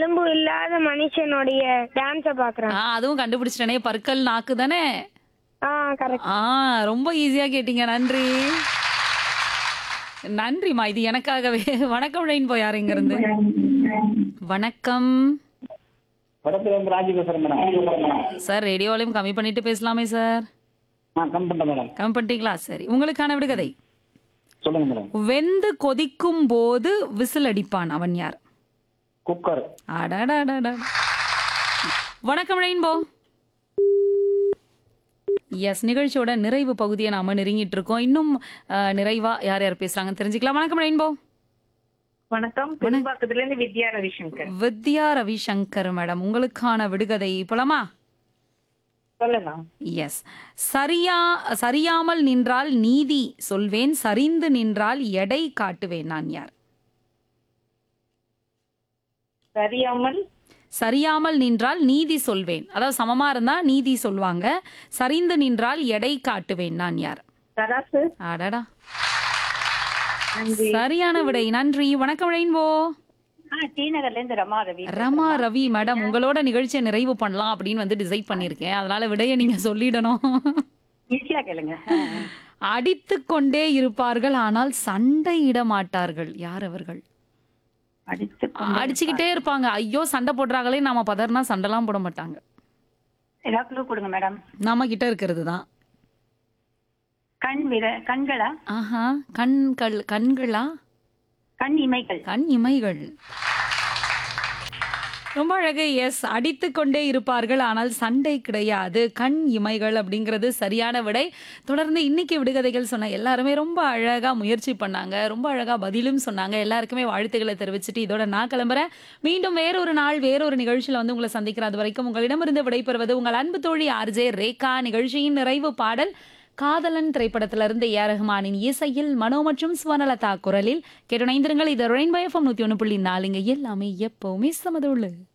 எலும்பு இல்லாத மனுஷனுடைய டான்ஸ பாக்குறேன் ஆ அதுவும் கண்டுபிடிச்சிட்டனே பற்கள் நாக்கு தானே ஆ கரெக்ட் ஆ ரொம்ப ஈஸியா கேட்டீங்க நன்றி நன்றிம்மா இது எனக்காகவே வணக்கம் ரெயின்போ யார் இங்க இருந்து வணக்கம் படத்துல வந்து ராஜி பேசுறேன் மேடம் சார் ரேடியோ வால்யூம் கம்மி பண்ணிட்டு பேசலாமே சார் ஆ கம் பண்ணிட்டேன் மேடம் கம்மி பண்ணிட்டீங்களா சரி உங்களுக்கான விடுகதை சொல்லுங்க மேடம் வெந்து கொதிக்கும் போது விசில் அடிப்பான் அவன் யார் குக்கர் அடடடடட. வணக்கம் ரெயின்போ எஸ் நிகழ்ச்சியோட நிறைவு பகுதியை நாம நெருங்கிட்டு இருக்கோம் இன்னும் அஹ், நிறைவா யார் யார் பேசுறாங்கன்னு தெரிஞ்சுக்கலாம் வணக்கம் ரெயின்போ வணக்கம் பெரும்பாக்கத்துல இருந்து வித்யா ரவிசங்கர் வித்யா ரவிசங்கர் மேடம் உங்களுக்கான விடுகதை போலாமா சொல்லலாம் எஸ் சரியா சரியாமல் நின்றால் நீதி சொல்வேன் சரிந்து நின்றால் எடை காட்டுவேன் நான் யார் சரியாமல் சரியாமல் நின்றால் நீதி சொல்வேன் அதாவது சமமா இருந்தா நீதி சொல்லுவாங்க சரிந்து நின்றால் எடை காட்டுவேன் நான் யார் தராசு அடடா நன்றி சரியான விடை நன்றி வணக்கம் ரெயின்போ ஆ டி நகர்ல இருந்து ரமா ரவி ரமா ரவி மேடம் உங்களோட நிகழ்ச்சியை நிறைவு பண்ணலாம் அப்படின்னு வந்து டிசைட் பண்ணியிருக்கேன் அதனால விடையை நீங்க சொல்லிடணும் ஈஸியா கேளுங்க அடித்து கொண்டே இருப்பார்கள் ஆனால் சண்டையிட மாட்டார்கள் யார் அவர்கள் அடித்து அடிச்சுக்கிட்டே இருப்பாங்க ஐயோ சண்டை போடுறாங்களே நாம பதறினா சண்டைலாம் போட மாட்டாங்க ஏதாவது clue கொடுங்க மேடம் நம்ம கிட்ட இருக்கிறது தான் கண் விர கண்களா ஆஹா கண்கள் கண்களா கண் இமைகள் கண் இமைகள் ரொம்ப அழகு எஸ் அடித்து கொண்டே இருப்பார்கள் ஆனால் சண்டை கிடையாது கண் இமைகள் அப்படிங்கிறது சரியான விடை தொடர்ந்து இன்னைக்கு விடுகதைகள் சொன்ன எல்லாருமே ரொம்ப அழகா முயற்சி பண்ணாங்க ரொம்ப அழகா பதிலும் சொன்னாங்க எல்லாருக்குமே வாழ்த்துக்களை தெரிவிச்சுட்டு இதோட நான் கிளம்புறேன் மீண்டும் வேறொரு நாள் வேறொரு நிகழ்ச்சியில வந்து உங்களை சந்திக்கிறேன் அது வரைக்கும் உங்களிடமிருந்து விடைபெறுவது உங்கள் அன்பு தோழி ஆர்ஜே ரேகா நிகழ்ச்சியின் நிறைவு பாடல் காதலன் திரைப்படத்திலிருந்து ஏ ஆர் ரஹ்மானின் இசையில் மனோ மற்றும் ஸ்வனலதா குரலில் கேட்டு இணைந்திருங்கள் இது ரெயின்போ எஃப்எம் நூத்தி ஒன்று புள்ளி நாலுங்க எல்லாமே எப்பவுமே சமதுள்ளு